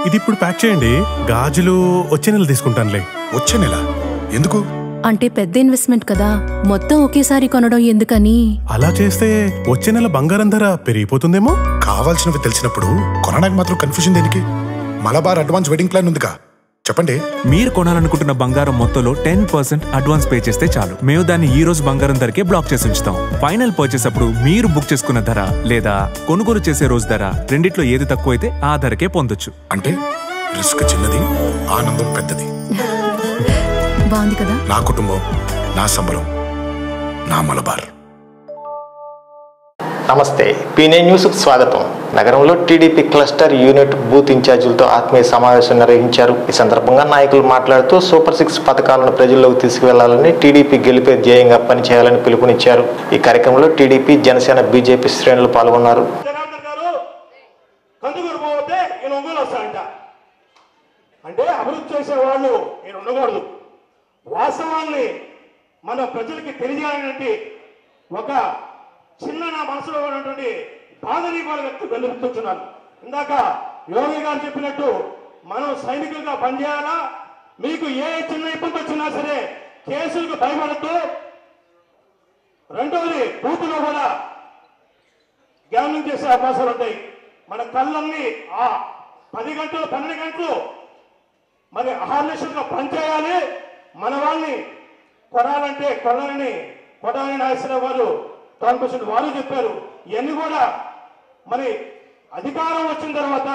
ఇది ఇప్పుడు ప్యాక్ చేయండి గాజులు వచ్చే నెల తీసుకుంటానులే వచ్చే నెల ఎందుకు అంటే పెద్ద ఇన్వెస్ట్మెంట్ కదా మొత్తం ఒకేసారి కొనడం ఎందుకని అలా చేస్తే వచ్చే నెల బంగారం ధర పెరిగిపోతుందేమో కావాల్సినవి తెలిసినప్పుడు కొనడానికి మాత్రం కన్ఫ్యూజన్ దేనికి మలబార్ అడ్వాన్స్ వెడ్డింగ్ ప్లాన్ ఉందిగా చెప్పండి మీరు కొనాలనుకుంటున్న బంగారం మొత్తంలో టెన్ పర్సెంట్ అడ్వాన్స్ పే చేస్తే చాలు మేము దాన్ని ఈ రోజు బంగారం ధరకే బ్లాక్ చేసి ఉంచుతాం ఫైనల్ పర్చేస్ అప్పుడు మీరు బుక్ చేసుకున్న ధర లేదా కొనుగోలు చేసే రోజు ధర రెండిట్లో ఏది తక్కువైతే ఆ ధరకే పొందొచ్చు అంటే రిస్క్ చిన్నది ఆనందం పెద్దది బాగుంది కదా నా కుటుంబం నా సంబరం నా మలబార్ నమస్తే పీనే న్యూస్కు స్వాగతం నగరంలో టీడీపీ క్లస్టర్ యూనిట్ బూత్ ఇన్ఛార్జీలతో ఆత్మీయ సమావేశం నిర్వహించారు ఈ సందర్భంగా నాయకులు మాట్లాడుతూ సూపర్ సిక్స్ పథకాలను ప్రజల్లోకి తీసుకువెళ్లాలని టీడీపీ గెలిపే ధ్యేయంగా పనిచేయాలని పిలుపునిచ్చారు ఈ కార్యక్రమంలో టీడీపీ జనసేన బీజేపీ శ్రేణులు పాల్గొన్నారు జనార్దన్ గారు కందుకూరు పోతే ఈయన ఒంగోలు వస్తాడంట అంటే అభివృద్ధి చేసే వాళ్ళు ఈయన ఉండకూడదు వాస్తవాన్ని మన ప్రజలకి తెలియజేయాలంటే ఒక చిన్న నా మనసులో ఉన్నటువంటి బాధని వాళ్ళ వ్యక్తి వెలుపుతున్నాను ఇందాక యోగి గారు చెప్పినట్టు మనం సైనికులుగా పనిచేయాలా మీకు ఏ చిన్న ఇబ్బంది వచ్చినా సరే కేసులకు భయపడద్దు రెండవది బూతులో కూడా గ్యామ్లింగ్ చేసే అవకాశాలు ఉంటాయి మన కళ్ళన్నీ ఆ పది గంటలు పన్నెండు గంటలు మరి అహర్నిశలుగా పనిచేయాలి మన వాళ్ళని కొనాలంటే కొనాలని కొడాలని నాగేశ్వరరావు గారు టౌన్ ప్రెసిడెంట్ వారు చెప్పారు ఇవన్నీ కూడా మరి అధికారం వచ్చిన తర్వాత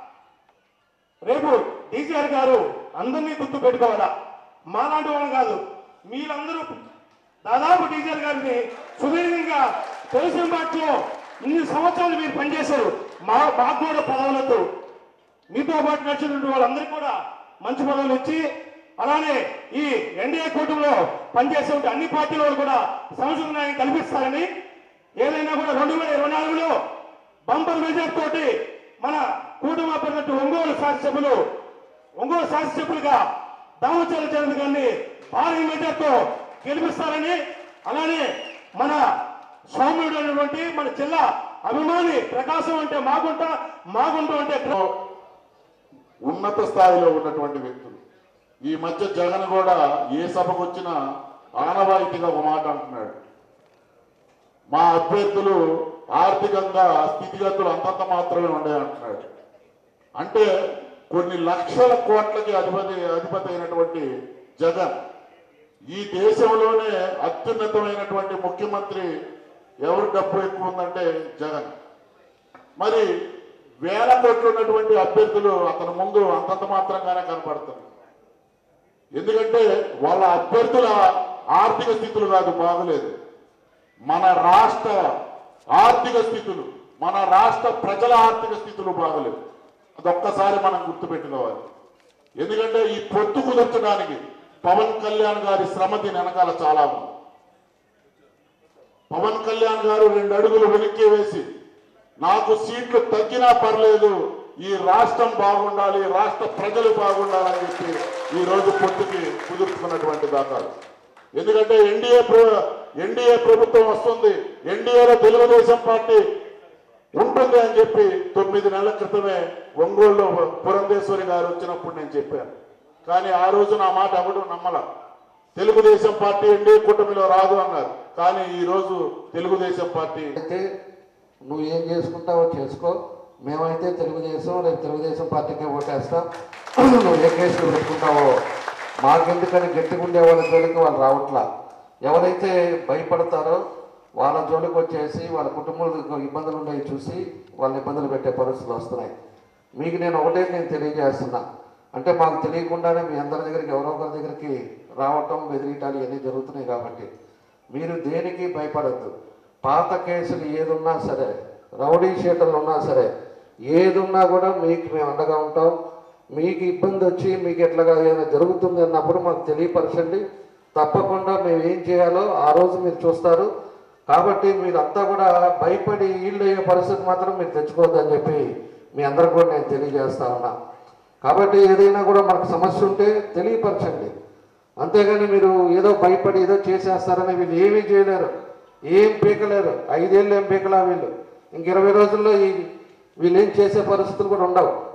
రేపు డీసీఆర్ గారు అందరినీ గుర్తు పెట్టుకోవాలా మాలాంటి వాళ్ళు కాదు మీరందరూ దాదాపు డీజీఆర్ గారిని సుదీర్ఘంగా తెలిసిన వాటిలో ఇన్ని సంవత్సరాలు మీరు పనిచేశారు మా మాకు కూడా పదవులతో మీతో పాటు నడిచినటువంటి వాళ్ళందరికీ కూడా మంచి పదవులు ఇచ్చి అలానే ఈ ఎన్డీఏ కూటమిలో పనిచేసే అన్ని పార్టీల వాళ్ళు కూడా సంవత్సరం న్యాయం కల్పిస్తారని ఏదైనా కూడా రెండు వేల ఇరవై నాలుగులో బంపర్ మెజార్ తోటి మన కూటమి అభ్యర్థి ఒంగోలు శాసనసభ్యులు ఒంగోలు శాసనసభ్యులుగా దామచర్ల చంద్ర గారిని భారీ మెజార్తో గెలిపిస్తారని అలానే మన సౌమ్యుడు అనేటువంటి మన జిల్లా అభిమాని ప్రకాశం అంటే మాగుంట మాగుంట అంటే ఉన్నత స్థాయిలో ఉన్నటువంటి వ్యక్తులు ఈ మధ్య జగన్ కూడా ఏ సభకు వచ్చినా ఆనవాయితీగా ఒక మాట అంటున్నాడు మా అభ్యర్థులు ఆర్థికంగా స్థితిగతులు అంతంత మాత్రమే ఉండే అంటున్నాడు అంటే కొన్ని లక్షల కోట్లకి అధిపతి అధిపతి అయినటువంటి జగన్ ఈ దేశంలోనే అత్యున్నతమైనటువంటి ముఖ్యమంత్రి ఎవరు డబ్బు ఎక్కువ ఉందంటే జగన్ మరి వేల కోట్లు ఉన్నటువంటి అభ్యర్థులు అతని ముందు అంతంత మాత్రంగానే కనపడుతుంది ఎందుకంటే వాళ్ళ అభ్యర్థుల ఆర్థిక స్థితులు కాదు బాగలేదు మన రాష్ట్ర ఆర్థిక స్థితులు మన రాష్ట్ర ప్రజల ఆర్థిక స్థితులు బాగలేవు అదొక్కసారి మనం గుర్తుపెట్టుకోవాలి ఎందుకంటే ఈ పొత్తు కుదర్చడానికి పవన్ కళ్యాణ్ గారి శ్రమ దీని వెనకాల చాలా ఉంది పవన్ కళ్యాణ్ గారు రెండు అడుగులు వెనక్కి వేసి నాకు సీట్లు తగ్గినా పర్లేదు ఈ రాష్ట్రం బాగుండాలి రాష్ట్ర ప్రజలు బాగుండాలని చెప్పి ఈ రోజు పొత్తుకి కుదుర్చుకున్నటువంటి దాఖలు ఎందుకంటే ఎన్డీఏ ఎన్డీఏ ప్రభుత్వం వస్తుంది ఎన్డీఏలో తెలుగుదేశం పార్టీ ఉంటుంది అని చెప్పి తొమ్మిది నెలల క్రితమే ఒంగోలులో పురంధేశ్వరి గారు వచ్చినప్పుడు నేను చెప్పాను కానీ ఆ రోజు నా మాట ఎవడు నమ్మల తెలుగుదేశం పార్టీ ఎన్డీఏ కూటమిలో రాదు అన్నారు కానీ ఈ రోజు తెలుగుదేశం పార్టీ అయితే నువ్వు ఏం చేసుకుంటావో చేసుకో మేమైతే తెలుగుదేశం రేపు తెలుగుదేశం పార్టీకే ఓటేస్తాం నువ్వు ఏ కేసులు పెట్టుకుంటావో మాకెందుకని గట్టిగా ఉండే వాళ్ళ జోలికి వాళ్ళు రావట్లా ఎవరైతే భయపడతారో వాళ్ళ జోలికి వచ్చేసి వాళ్ళ కుటుంబంలో ఇబ్బందులు ఉన్నాయి చూసి వాళ్ళ ఇబ్బందులు పెట్టే పరిస్థితులు వస్తున్నాయి మీకు నేను ఒకటే నేను తెలియజేస్తున్నా అంటే మాకు తెలియకుండానే మీ అందరి దగ్గరికి ఎవరో ఒకరి దగ్గరికి రావటం బెదిరియటాలు ఇవన్నీ జరుగుతున్నాయి కాబట్టి మీరు దేనికి భయపడద్దు పాత కేసులు ఏదున్నా సరే రౌడీ షీటర్లు ఉన్నా సరే ఏదున్నా కూడా మీకు మేము అండగా ఉంటాం మీకు ఇబ్బంది వచ్చి మీకు ఎట్లాగా ఏదైనా జరుగుతుంది అన్నప్పుడు మాకు తెలియపరచండి తప్పకుండా మేము ఏం చేయాలో ఆ రోజు మీరు చూస్తారు కాబట్టి మీరంతా కూడా భయపడి ఈళ్ళు అయ్యే పరిస్థితి మాత్రం మీరు తెచ్చుకోవద్దని చెప్పి మీ అందరికి కూడా నేను తెలియజేస్తా ఉన్నా కాబట్టి ఏదైనా కూడా మనకు సమస్య ఉంటే తెలియపరచండి అంతేగాని మీరు ఏదో భయపడి ఏదో చేసేస్తారని వీళ్ళు ఏమీ చేయలేరు ఏం పీకలేరు ఐదేళ్ళు ఏం పీకలా వీళ్ళు ఇంక ఇరవై రోజుల్లో ఈ వీళ్ళు ఏం చేసే పరిస్థితులు కూడా ఉండవు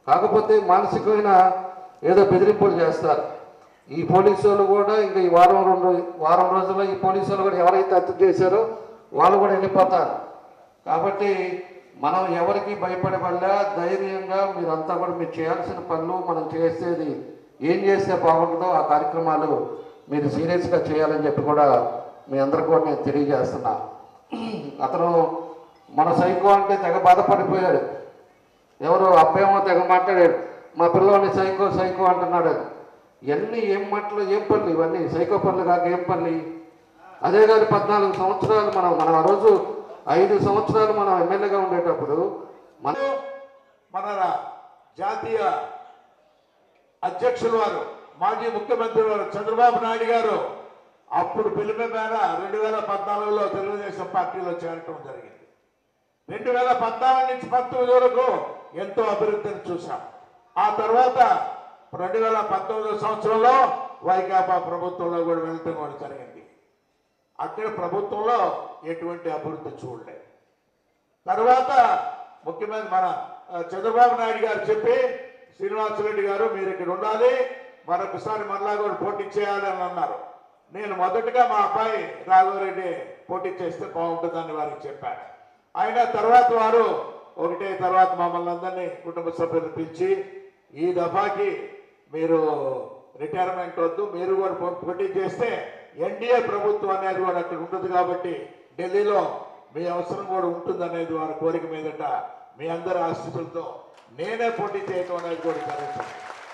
కాకపోతే మానసికమైన ఏదో బెదిరింపులు చేస్తారు ఈ పోలీసు వాళ్ళు కూడా ఇంకా ఈ వారం రెండు వారం రోజుల్లో ఈ పోలీసు వాళ్ళు కూడా ఎవరైతే హత్య చేశారో వాళ్ళు కూడా వెళ్ళిపోతారు కాబట్టి మనం ఎవరికి భయపడబడ్డా ధైర్యంగా మీరంతా కూడా మీరు చేయాల్సిన పనులు మనం చేసేది ఏం చేస్తే బాగుంటుందో ఆ కార్యక్రమాలు మీరు సీరియస్గా చేయాలని చెప్పి కూడా మీ అందరికి కూడా నేను తెలియజేస్తున్నా అతను మన సైకో అంటే తెగ బాధపడిపోయాడు ఎవరు అబ్బేమో తెగ మాట్లాడాడు మా పిల్లవాడిని సైకో సైకో అంటున్నాడు అని. ఇవన్నీ ఏం మాటలు ఏం పనులు ఇవన్నీ సైకో పనులు కాక ఏం పనులు అదే కాదు పద్నాలుగు సంవత్సరాలు మనం మనం ఆ రోజు ఐదు సంవత్సరాలు మనం ఎమ్మెల్యేగా ఉండేటప్పుడు మన మన జాతీయ అధ్యక్షులు వారు మాజీ ముఖ్యమంత్రి వారు చంద్రబాబు నాయుడు గారు అప్పుడు పిలుపు మేర రెండు వేల పద్నాలుగులో తెలుగుదేశం పార్టీలో చేరటం జరిగింది రెండు వేల పద్నాలుగు నుంచి పంతొమ్మిది వరకు ఎంతో అభివృద్ధిని చూసాం ఆ తర్వాత రెండు వేల పంతొమ్మిదో సంవత్సరంలో వైకాపా ప్రభుత్వంలో కూడా వెళ్ళటం కూడా జరిగింది అక్కడ ప్రభుత్వంలో ఎటువంటి అభివృద్ధి చూడలేదు తర్వాత ముఖ్యమంత్రి మన ఆ, చంద్రబాబు నాయుడు గారు చెప్పి శ్రీనివాసరెడ్డి గారు మీరు ఇక్కడ ఉండాలి మరొకసారి మరలా కూడా పోటీ చేయాలి అని అన్నారు నేను మొదటగా మా అబ్బాయి రాఘవరెడ్డి పోటీ చేస్తే బాగుంటుందని వారికి చెప్పాను ఆయన తర్వాత వారు ఒకటే తర్వాత మమ్మల్ని అందరినీ కుటుంబ సభ్యులు పిలిచి ఈ దఫాకి మీరు రిటైర్మెంట్ వద్దు మీరు కూడా పో- పోటీ చేస్తే ఎన్డీఏ ప్రభుత్వం అనేది కూడా అక్కడ ఉంటుంది కాబట్టి ఢిల్లీలో మీ అవసరం కూడా ఉంటుంది అనేది వారి కోరిక మీదట మీ అందరి ఆశీస్సులతో నేనే పోటీ చేయటం అనేది కూడా జరుగుతుంది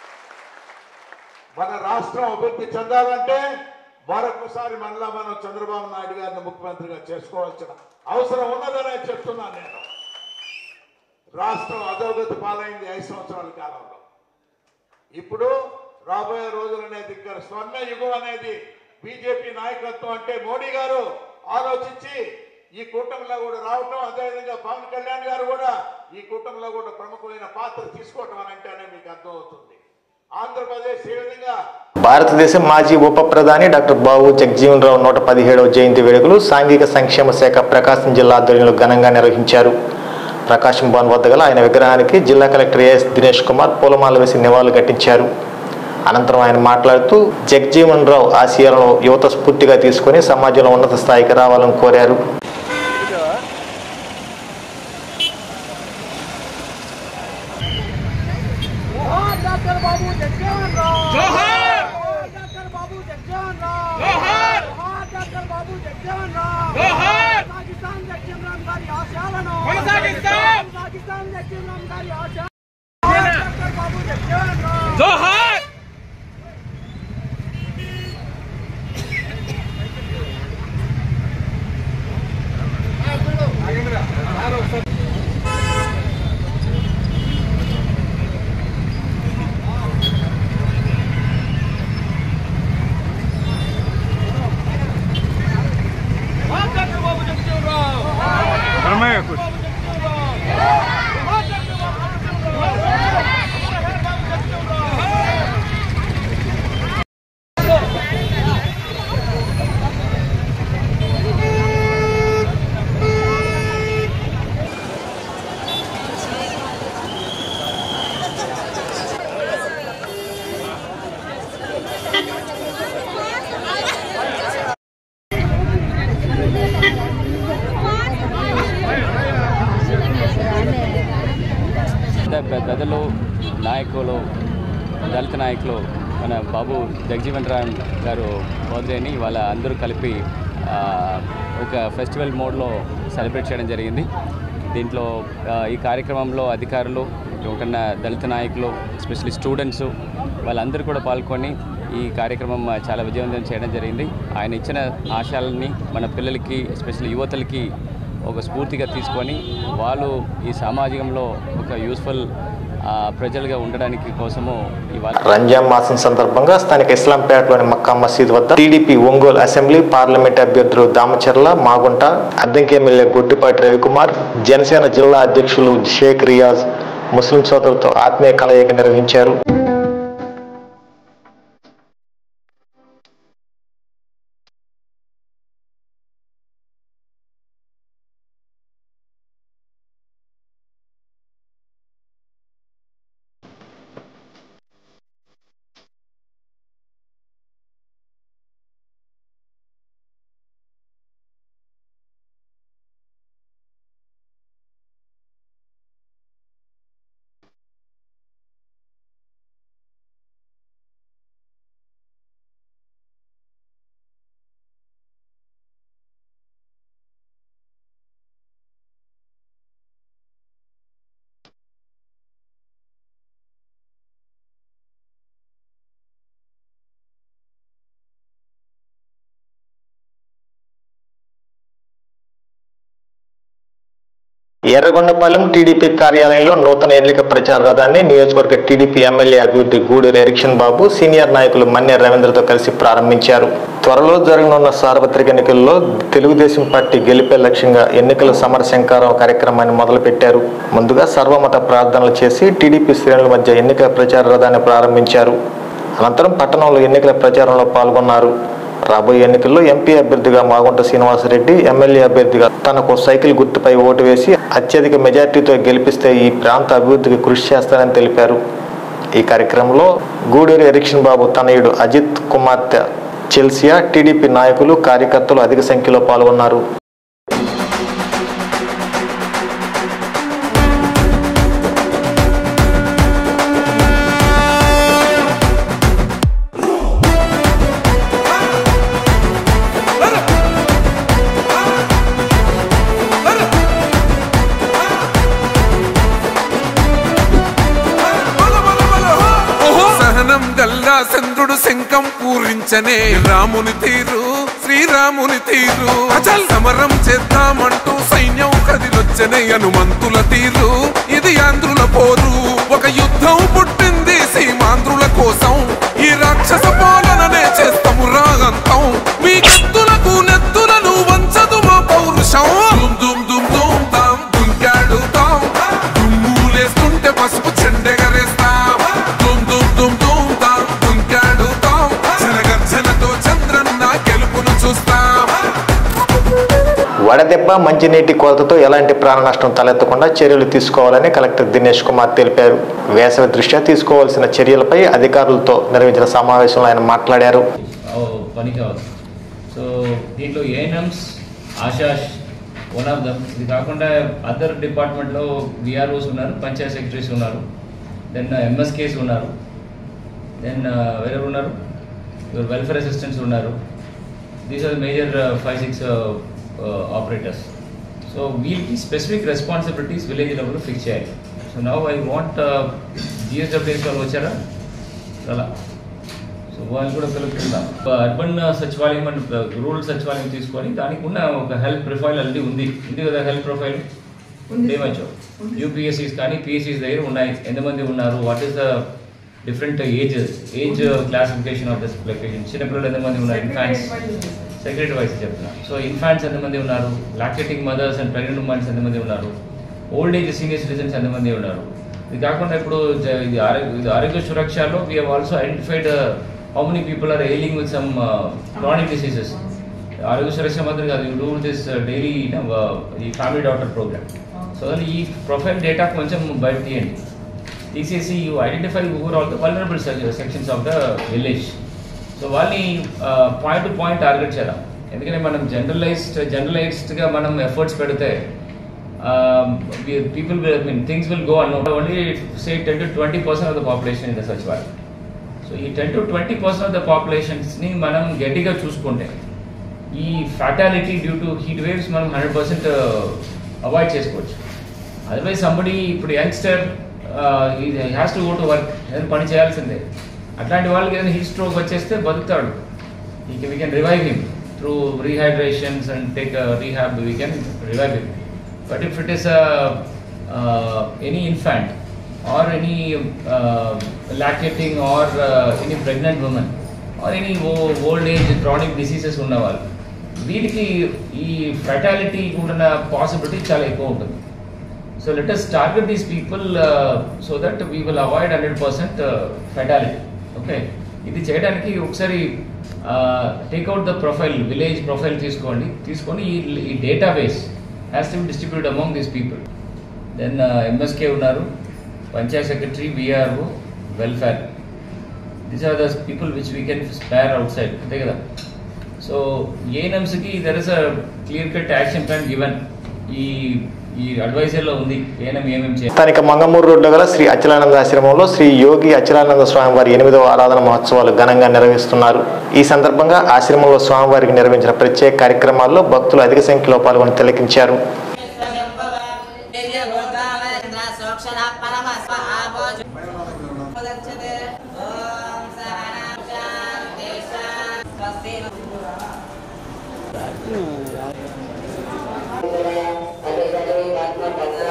మన రాష్ట్రం అభివృద్ధి చెందాలంటే మరొకసారి మళ్ళా మనం చంద్రబాబు నాయుడు గారిని ముఖ్యమంత్రిగా చేసుకోవాల్సిన అవసరం ఉన్నదనే చెప్తున్నాను నేను రాష్ట్రం అధోగతి పాలైంది ఐదు సంవత్సరాల కాలంలో ఇప్పుడు రాబోయే రోజులు అనేది ఇక్కడ స్వర్ణ యుగం అనేది బీజేపీ నాయకత్వం అంటే మోడీ గారు ఆలోచించి ఈ కూటమిలో కూడా రావటం అదేవిధంగా పవన్ కళ్యాణ్ గారు కూడా ఈ కూటమిలో కూడా ప్రముఖమైన పాత్ర తీసుకోవటం అని అంటేనే మీకు అర్థమవుతుంది ఆంధ్రప్రదేశ్ ఏ విధంగా భారతదేశం మాజీ ఉప ప్రధాని డాక్టర్ బాబు జగజీవన్ రావు నూట పదిహేడవ జయంతి వేడుకలు సాంఘిక సంక్షేమ శాఖ ప్రకాశం జిల్లా ఆధ్వర్యంలో ఘనంగా నిర్వహించారు ప్రకాశం భవన్ వద్ద గల ఆయన విగ్రహానికి జిల్లా కలెక్టర్ ఏఎస్ దినేష్ కుమార్ పూలమాల వేసి నివాళులు ఘటించారు అనంతరం ఆయన మాట్లాడుతూ జగజీవన్ రావు ఆశయాలను యువత స్ఫూర్తిగా తీసుకొని సమాజంలో ఉన్నత స్థాయికి రావాలని కోరారు డాక్టర్ బాబు జగజీవన్ రావు జోహార్ డాక్టర్ బాబు జగజీవన్ రావు జోహార్ డాక్టర్ బాబు జగజీవన్ రావు జోహార్ పాకిస్తాన్ జగజీవన్ రామ్ గారి ఆశయాలను కొనసాగిస్తాం పాకిస్తాన్ జగజీవన్ రామ్ గారి ఆశయాలను డాక్టర్ బాబు జగజీవన్ రావు జోహార్ డాక్టర్ బాబు జగజీవన్ రావు పెద్ద పెద్దలు నాయకులు దళిత నాయకులు మన బాబు జగజీవన్ రామ్ గారు బర్త్డేని వాళ్ళ అందరూ కలిపి ఆ, ఒక ఫెస్టివల్ మోడ్లో సెలబ్రేట్ చేయడం జరిగింది దీంట్లో ఆ, ఈ కార్యక్రమంలో అధికారులు ఉంటున్న దళిత నాయకులు ఎస్పెషల్లీ స్టూడెంట్స్ వాళ్ళందరూ కూడా పాల్గొని ఈ కార్యక్రమం చాలా విజయవంతం చేయడం జరిగింది ఆయన ఇచ్చిన ఆశయాలని మన పిల్లలకి ఎస్పెషల్లీ యువతలకి ఒక స్ఫూర్తిగా తీసుకొని వాళ్ళు ఈ సమాజంలో ఒక యూస్ఫుల్ ప్రజలుగా ఉండడానికి కోసము ఇవాళ రంజాన్ మాసం సందర్భంగా స్థానిక ఇస్లాంపేటలోని మక్కా మసీద్ వద్ద టీడీపీ ఒంగోలు అసెంబ్లీ పార్లమెంట్ అభ్యర్థులు దామచర్ల మాగుంట అద్దంకి ఎమ్మెల్యే గుడ్డిపాటి రవికుమార్ జనసేన జిల్లా అధ్యక్షులు షేక్ రియాజ్ ముస్లిం సోదరులతో ఆత్మీయ కలయిక నిర్వహించారు ఎర్రగొండపాలెం టీడీపీ కార్యాలయంలో నూతన ఎన్నిక ప్రచార రథాన్ని నియోజకవర్గ టీడీపీ ఎమ్మెల్యే అభివృద్ధి గూడూరు ఎరిక్షన్ బాబు సీనియర్ నాయకులు మన్య రవీంద్రతో కలిసి ప్రారంభించారు త్వరలో జరగనున్న సార్వత్రిక ఎన్నికల్లో తెలుగుదేశం పార్టీ గెలిపే లక్ష్యంగా ఎన్నికల సమర శంకారం కార్యక్రమాన్ని మొదలుపెట్టారు ముందుగా సర్వమత ప్రార్థనలు చేసి టీడీపీ శ్రేణుల మధ్య ఎన్నికల ప్రచార రథాన్ని ప్రారంభించారు అనంతరం పట్టణంలో ఎన్నికల ప్రచారంలో పాల్గొన్నారు రాబోయే ఎన్నికల్లో ఎంపీ అభ్యర్థిగా మాగుంట శ్రీనివాసరెడ్డి ఎమ్మెల్యే అభ్యర్థిగా తనకు సైకిల్ గుర్తుపై ఓటు వేసి అత్యధిక మెజార్టీతో గెలిపిస్తే ఈ ప్రాంత అభివృద్ధికి కృషి చేస్తానని తెలిపారు ఈ కార్యక్రమంలో గూడూరు ఎరిక్షన్ బాబు తనయుడు అజిత్ కుమార్తె చెల్సియా టీడీపీ నాయకులు కార్యకర్తలు అధిక సంఖ్యలో పాల్గొన్నారు సహనం గల్లా చంద్రుడు శంఖం పూరించనే రాముని తీరు శ్రీరాముని తీరు అచల్ సమరం చేద్దామంటూ సైన్యం కదిలొచ్చనే హనుమంతుల తీరు ఇది ఆంధ్రుల పోరు ఒక యుద్ధం పుట్టింది సీమాంధ్రుల కోసం ఈ రాక్షస పాలననే చేస్తాము రాగంతం మీ కత్తులకు నెత్తులను వంచదు మా పౌరుషం దుమ్ దుమ్ దుమ్ దుమ్ తాం దుంకాడుతాం దుమ్ములేస్తుంటే పసుపు చెండెగరేస్తాం దుమ్ దుమ్ దుమ్ దుమ్ తాం దుంకాడుతాం జనగర్జనతో చంద్రన్న గెలుపును చూస్తాం వడదెబ్బ మంచినీటి కొరతతో ఎలాంటి ప్రాణ నష్టం తలెత్తకుండా చర్యలు తీసుకోవాలని కలెక్టర్ దినేష్ కుమార్ తెలిపారు వేసవి దృష్ట్యా తీసుకోవాల్సిన చర్యలపై అధికారులతో నిర్వహించిన సమావేశంలో ఆయన మాట్లాడారు పని కావాలి సో దీంట్లో ANMs ASHAs one of them ఇది కాకుండా అదర్ డిపార్ట్మెంట్లో విఆర్ఓస్ ఉన్నారు పంచాయత్ సెక్రటరీస్ ఉన్నారు దెన్ ఎంఎస్కేస్ ఉన్నారు దెన్ వేరే ఉన్నారు వెల్ఫేర్ అసిస్టెంట్స్ ఉన్నారు these are major five six operators so వీళ్ళకి స్పెసిఫిక్ రెస్పాన్సిబిలిటీస్ విలేజ్ లెవెల్లో ఫిక్స్ చేయాలి so now I want GSWS వాళ్ళు వచ్చారా అలా సో వాళ్ళు కూడా కలుపుకుందాం అర్బన్ సచివాలయం అండ్ రూరల్ సచివాలయం తీసుకొని దానికి ఉన్న ఒక హెల్త్ ప్రొఫైల్ ఆల్రెడీ ఉంది ఉంది కదా హెల్త్ ప్రొఫైల్ ఏమచ్చు యూపీఎస్సీస్ కానీ పిఎస్సీస్ దగ్గర ఉన్నాయి ఎంతమంది ఉన్నారు what is the different age age classification of this location చిన్నపిల్లలు ఎంతమంది ఉన్నారు ఇన్ఫాంట్స్ సెక్రటరీ వైస్ చెప్తున్నా సో ఇన్ఫాంట్స్ ఎంతమంది ఉన్నారు lactating mothers and pregnant women's ఎంతమంది ఉన్నారు ఓల్డ్ ఏజ్ సీనియర్ సిటిజన్స్ ఎంతమంది ఉన్నారు ఇది కాకుండా ఇప్పుడు జ- ఇది ఆరోగ్య ఇది ఆరోగ్య సురక్షలో we have also identified how many people are ailing with some chronic diseases Arogya Suraksha మాత్రం కాదు యూ డూ దిస్ డైలీ ఈ ఫ్యామిలీ డాక్టర్ ప్రోగ్రామ్ సో ఈ ప్రొఫైల్ డేటా కొంచెం బయట తీయండి తీసేసి you identify over all the vulnerable sections of the village so వాళ్ళని point to point target చేద్దాం ఎందుకంటే మనం జనరలైజ్డ్ జనరలైజ్డ్గా మనం ఎఫర్ట్స్ పెడితే people will mean things will go on only say ten to twenty percent of the population in the sachivalayam so ఈ ten to twenty percent of the పాపులేషన్స్ని మనం గట్టిగా చూసుకుంటే ఈ fatality due to heat waves మనం hundred percent avoid చేసుకోవచ్చు otherwise somebody ఇప్పుడు youngster has to go to work ఏదైనా పని చేయాల్సిందే అట్లాంటి వాళ్ళకి ఏదైనా హీట్ స్ట్రోక్ వచ్చేస్తే బతుకుతాడు ఇక we can revive him through rehydrations and take rehab we can revive him but if it is any infant or any uh, lactating or uh, any pregnant woman or any o- old age chronic diseases ఉన్నవాళ్ళు వీటికి ఈ fatality ఉన్న possibility చాలా ఎక్కువ ఉంటుంది so let us target these people so that we will avoid hundred percent fatality okay ఇది చేయడానికి ఒకసారి take out the profile village profile తీసుకోండి తీసుకొని ఈ ఈ database has to distribute among these people then MSK ఉన్నారు panchayat secretary VRO welfare these are the people which we can spare outside అంతే కదా సో ఏఎన్ఎంస్కి there is a clear cut action plan given ఈ ఈ అడ్వైజర్లో ఉంది ANM ఏమేమి చేయాలి స్థానిక మంగమూరు రోడ్లో గల శ్రీ అచలానంద ఆశ్రమంలో శ్రీ యోగి అచలానంద స్వామి వారి ఎనిమిదవ ఆరాధన మహోత్సవాలు ఘనంగా నిర్వహిస్తున్నారు ఈ సందర్భంగా ఆశ్రమంలో స్వామివారికి నిర్వహించిన ప్రత్యేక కార్యక్రమాల్లో భక్తులు అధిక సంఖ్యలో పాల్గొని తిలకించారు స్వస్తి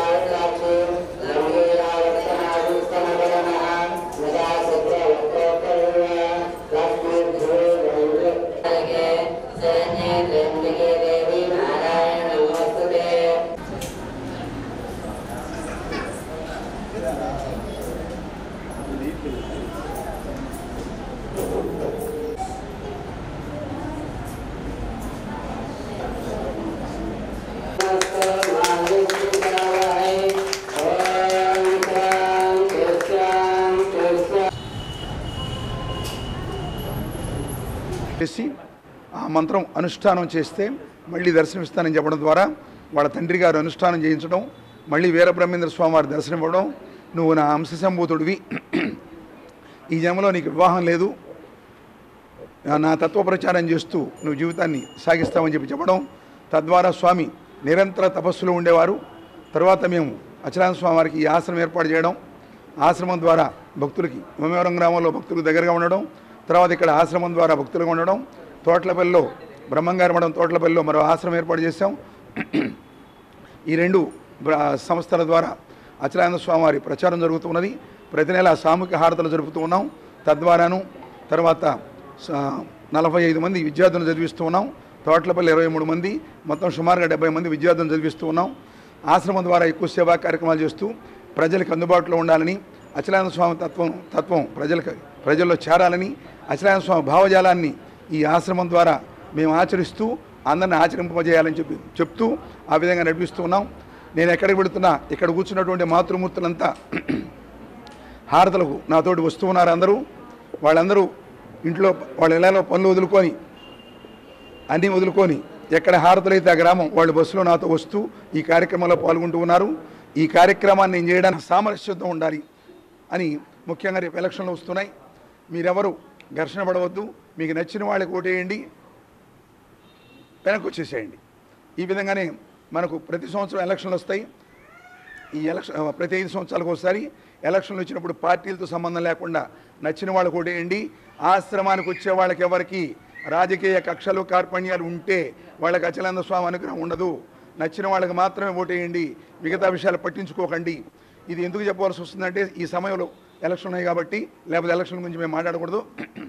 చేసి ఆ మంత్రం అనుష్ఠానం చేస్తే మళ్ళీ దర్శనమిస్తానని చెప్పడం ద్వారా వాళ్ళ తండ్రి గారు అనుష్ఠానం చేయించడం మళ్ళీ వీరబ్రహ్మేంద్ర స్వామి వారి దర్శనం ఇవ్వడం నువ్వు నా అంశ సంభూతుడివి ఈ జన్మలో నీకు వివాహం లేదు నా తత్వ ప్రచారం చేస్తూ నువ్వు జీవితాన్ని సాగిస్తామని చెప్పి చెప్పడం తద్వారా స్వామి నిరంతర తపస్సులో ఉండేవారు తర్వాత మేము అచలాన స్వామి వారికి ఈ ఆశ్రమం ఏర్పాటు చేయడం ఆశ్రమం ద్వారా భక్తులకి ఉమేవరం గ్రామంలో భక్తులకు దగ్గరగా ఉండడం తర్వాత ఇక్కడ ఆశ్రమం ద్వారా భక్తులుగా ఉండడం తోట్లపల్లిలో బ్రహ్మంగారి మఠం తోట్లపల్లిలో మరో ఆశ్రమం ఏర్పాటు చేశాం ఈ రెండు బ్ర- సంస్థల ద్వారా అచలానంద స్వామి వారి ప్రచారం జరుగుతున్నది ప్రతి నెల సామూహిక హారతలు జరుపుతూ ఉన్నాం తద్వారాను తర్వాత స- నలభై ఐదు మంది విద్యార్థులను చదివిస్తూ ఉన్నాం తోట్లపల్లి ఇరవై మూడు మంది మొత్తం సుమారుగా డెబ్బై మంది విద్యార్థులను చదివిస్తూ ఉన్నాం ఆశ్రమం ద్వారా ఎక్కువ సేవా కార్యక్రమాలు చేస్తూ ప్రజలకు అందుబాటులో ఉండాలని అచలానంద స్వామి తత్వం తత్వం ప్రజలకు ప్రజల్లో చేరాలని అచలానంద స్వామి భావజాలాన్ని ఈ ఆశ్రమం ద్వారా మేము ఆచరిస్తూ అందరిని ఆచరింపజేయాలని చెప్పి చెప్తూ ఆ విధంగా నడిపిస్తూ ఉన్నాం నేను ఎక్కడికి వెళుతున్నా ఇక్కడ కూర్చున్నటువంటి మాతృమూర్తులంతా హారతలకు నాతోటి వస్తూ ఉన్నారు అందరూ వాళ్ళందరూ ఇంట్లో వాళ్ళ ఇళ్లలో పనులు వదులుకొని అన్నీ వదులుకొని ఎక్కడ హారతులైతే ఆ గ్రామం వాళ్ళు బస్సులో నాతో వస్తూ ఈ కార్యక్రమంలో పాల్గొంటూ ఉన్నారు ఈ కార్యక్రమాన్ని నేను చేయడానికి సామరస్యంతో ఉండాలి అని ముఖ్యంగా రేపు ఎలక్షన్లు వస్తున్నాయి మీరెవరు ఘర్షణ పడవద్దు మీకు నచ్చిన వాళ్ళకి ఓటేయండి వెనక్కి వచ్చేసేయండి ఈ విధంగానే మనకు ప్రతి సంవత్సరం ఎలక్షన్లు వస్తాయి ఈ ఎలక్షన్ ప్రతి ఐదు సంవత్సరాలకు ఒకసారి ఎలక్షన్లు వచ్చినప్పుడు పార్టీలతో సంబంధం లేకుండా నచ్చిన వాళ్ళకు ఓటేయండి ఆశ్రమానికి వచ్చే వాళ్ళకి ఎవరికి రాజకీయ కక్షలు కార్పణ్యాలు ఉంటే వాళ్ళకి అచలానంద స్వామి అనుగ్రహం ఉండదు నచ్చిన వాళ్ళకి మాత్రమే ఓటేయండి మిగతా విషయాలు పట్టించుకోకండి ఇది ఎందుకు చెప్పవలసి వస్తుందంటే ఈ సమయంలో ఎలక్షన్ ఉన్నాయి కాబట్టి లేకపోతే ఎలక్షన్ గురించి మేము మాట్లాడకూడదు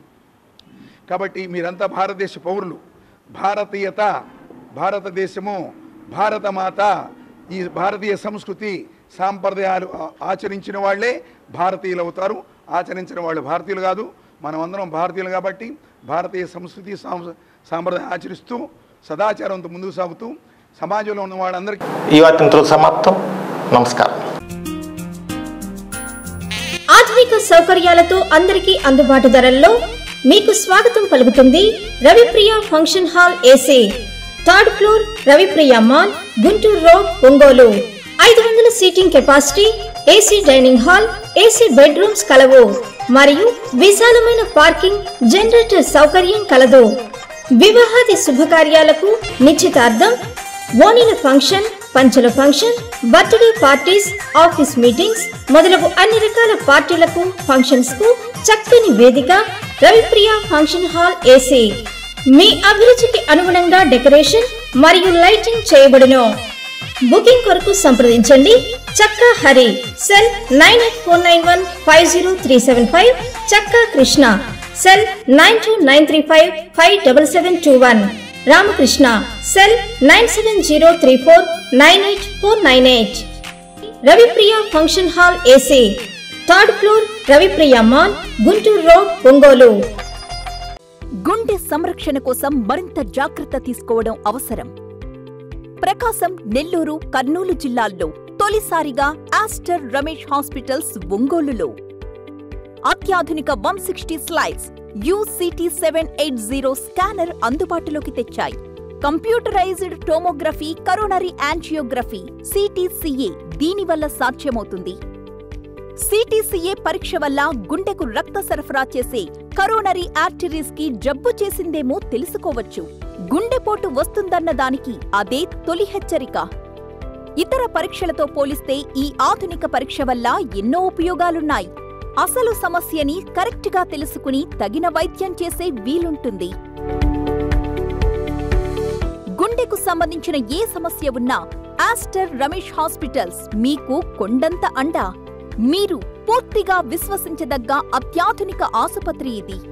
కాబట్టి మీరంతా భారతదేశ పౌరులు భారతీయత భారతదేశము భారతమాత ఈ భారతీయ సంస్కృతి సాంప్రదాయాలు ఆ- ఆచరించిన వాళ్ళే భారతీయులు అవుతారు ఆచరించిన వాళ్ళు భారతీయులు కాదు మనం అందరం భారతీయులు కాబట్టి భారతీయ సంస్కృతి సాం- సాంప్రదాయం ఆచరిస్తూ సదాచారంతో ముందుకు సాగుతూ సమాజంలో ఉన్న వాళ్ళందరికీ ఈ వార్త ఇంతలో సమాప్తం నమస్కారం ఆధునిక సౌకర్యాలతో అందరికీ అందుబాటు ధరల్లో మీకు స్వాగతం పలుకుతుంది Ravipriya function hall AC third floor Ravipriya mall Guntur road Ongole ఐదు వందల seating capacity AC dining hall AC bedrooms కలవు మరియు విశాలమైన పార్కింగ్ జనరేటర్ సౌకర్యం కలదు వివాహాది శుభకార్యాలకు నిశ్చితార్థం ఓణీల ఫంక్షన్ పంచల function birthday parties office meetings మొదలగు అన్ని రకాల పార్టీలకు ఫంక్షన్స్ కు చక్కని వేదిక రవిప్రియ ఫంక్షన్ హాల్ ఏసీ మీ అభిరుచికి అనుగుణంగా డెకరేషన్ మరియు లైటింగ్ చేయబడును బుకింగ్ కొరకు సంప్రదించండి Chakka Hari cell nine eight four nine one five zero three seven five Chakka Krishna cell nine two nine three five five double seven two one Ramakrishna cell nine seven zero three four nine eight four nine eight Ravipriya function hall AC third floor Ravipriya mall Guntur road Ongole గుండె సంరక్షణ కోసం మరింత జాగ్రత్త తీసుకోవడం అవసరం ప్రకాశం నెల్లూరు కర్నూలు జిల్లాల్లో తొలిసారిగా Aster Ramesh hospitals ఒంగోలులో అత్యాధునిక one sixty slices uCT seven eight zero scanner అందుబాటులోకి తెచ్చాయి computerized tomography coronary angiography CTCA దీనివల్ల సాధ్యమవుతుంది సిటీసీఏ పరీక్ష వల్ల గుండెకు రక్త సరఫరా చేసే కరోనరీ ఆర్టరీస్ కి జబ్బు చేసిందేమో తెలుసుకోవచ్చు గుండెపోటు వస్తుందన్న దానికి అదే తొలి హెచ్చరిక ఇతర పరీక్షలతో పోలిస్తే ఈ ఆధునిక పరీక్ష వల్ల ఎన్నో ఉపయోగాలున్నాయి అసలు సమస్యని కరెక్ట్గా తెలుసుకుని తగిన వైద్యం చేసే వీలుంటుంది గుండెకు సంబంధించిన ఏ సమస్య ఉన్నా ఆస్టర్ రమేష్ హాస్పిటల్స్ మీకు కొండంత అండ మీరు పూర్తిగా విశ్వసించదగ్గ అత్యాధునిక ఆసుపత్రి ఇది